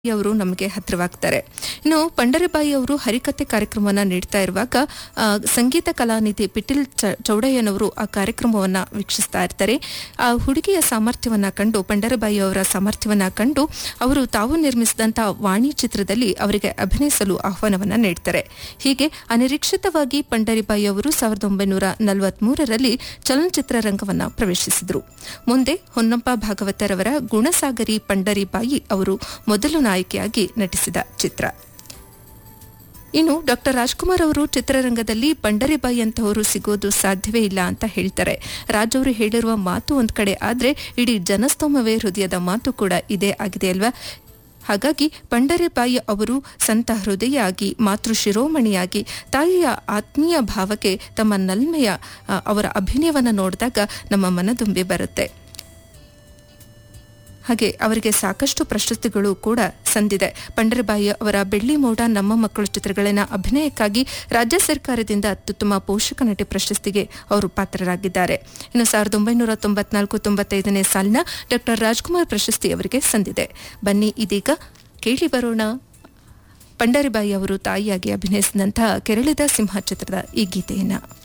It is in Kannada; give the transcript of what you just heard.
ಅವರು ನಮಗೆ ಹತ್ತಿರವಾಗ್ತಾರೆ ಇನ್ನು ಪಂಡರಿಬಾಯಿ ಅವರು ಹರಿಕತೆ ಕಾರ್ಯಕ್ರಮವನ್ನ ನೀಡ್ತಾ ಇರುವಾಗ ಆ, ಸಂಗೀತ ಕಲಾನಿಧಿ ಪಿಟಿಲ್ ಚ- ಚೌಡಯ್ಯನವರು ಆ ಕಾರ್ಯಕ್ರಮವನ್ನ ವೀಕ್ಷಿಸ್ತಾ ಇರ್ತಾರೆ ಆ ಹುಡುಗಿಯ ಸಾಮರ್ಥ್ಯವನ್ನ ಕಂಡು ಪಂಡರಿಬಾಯಿ ಅವರ ಸಾಮರ್ಥ್ಯವನ್ನ ಕಂಡು ಅವರು ತಾವು ನಿರ್ಮಿಸಿದಂತ ವಾಣಿ ಚಿತ್ರದಲ್ಲಿ ಅವರಿಗೆ ಅಭಿನಯಿಸಲು ಆಹ್ವಾನವನ್ನ ನೀಡ್ತಾರೆ ಹೀಗೆ ಅನಿರೀಕ್ಷಿತವಾಗಿ ಪಂಡರಿಬಾಯಿ ಅವರು ಸಾವಿರದ ಒಂಬೈನೂರ ನಲವತ್ಮೂರರಲ್ಲಿ ಚಲನಚಿತ್ರ ರಂಗವನ್ನ ಪ್ರವೇಶಿಸಿದರು ಮುಂದೆ ಹೊನ್ನಪ್ಪ ಭಾಗವತರವರ ಗುಣಸಾಗರಿ ಪಂಡರಿಬಾಯಿ ಅವರು ಮೊದಲು ನಾಯಕಿಯಾಗಿ ನಟಿಸಿದ ಚಿತ್ರ ಇನ್ನು ಡಾಕ್ಟರ್ ರಾಜ್ಕುಮಾರ್ ಅವರು ಚಿತ್ರರಂಗದಲ್ಲಿ ಪಂಡರಿಬಾಯಿ ಅಂತವರು ಸಿಗೋದು ಸಾಧ್ಯವೇ ಇಲ್ಲ ಅಂತ ಹೇಳ್ತಾರೆ ರಾಜ್ ಅವರು ಹೇಳಿರುವ ಮಾತು ಒಂದ್ ಕಡೆ ಆದ್ರೆ ಇಡೀ ಜನಸ್ತೋಮವೇ ಹೃದಯದ ಮಾತು ಕೂಡ ಇದೇ ಆಗಿದೆ ಅಲ್ವಾ ಹಾಗಾಗಿ ಪಂಡರಿಬಾಯಿ ಅವರು ಸಂತ ಹೃದಯಾಗಿ ಮಾತೃ ಶಿರೋಮಣಿಯಾಗಿ ತಾಯಿಯ ಆತ್ಮೀಯ ಭಾವಕ್ಕೆ ತಮ್ಮ ನಲ್ಮೆಯ ಆ, ಅವರ ಅಭಿನಯವನ್ನು ನೋಡಿದಾಗ ನಮ್ಮ ಮನದುಂಬಿ ಬರುತ್ತೆ ಹಾಗೆ ಅವರಿಗೆ ಸಾಕಷ್ಟು ಪ್ರಶಸ್ತಿಗಳು ಕೂಡ ಸಂದಿದೆ ಪಂಡರಬಾಯಿ ಅವರ ಬೆಳ್ಳಿ ಮೋಡ ನಮ್ಮ ಮಕ್ಕಳು ಚಿತ್ರಗಳನ್ನ ಅಭಿನಯಕ್ಕಾಗಿ ರಾಜ್ಯ ಸರ್ಕಾರದಿಂದ ಅತ್ಯುತ್ತಮ ಪೋಷಕ ನಟಿ ಪ್ರಶಸ್ತಿಗೆ ಅವರು ಪಾತ್ರರಾಗಿದ್ದಾರೆ ಇನ್ನು ಸಾವಿರದ ಒಂಬೈನೂರ ತೊಂಬತ್ನಾಲ್ಕು ತೊಂಬತ್ತೈದನೇ ಸಾಲಿನ ಡಾಕ್ಟರ್ ರಾಜ್ಕುಮಾರ್ ಪ್ರಶಸ್ತಿ ಅವರಿಗೆ ಸಂದಿದೆ ಬನ್ನಿ ಇದೀಗ ಕೇಳಿ ಬರೋಣ ಪಂಡರಿಬಾಯಿ ಅವರು ತಾಯಿಯಾಗಿ ಅಭಿನಯಿಸಿದಂತಹ ಕೆರಳಿದ ಸಿಂಹ ಚಿತ್ರದ ಈ ಗೀತೆಯನ್ನ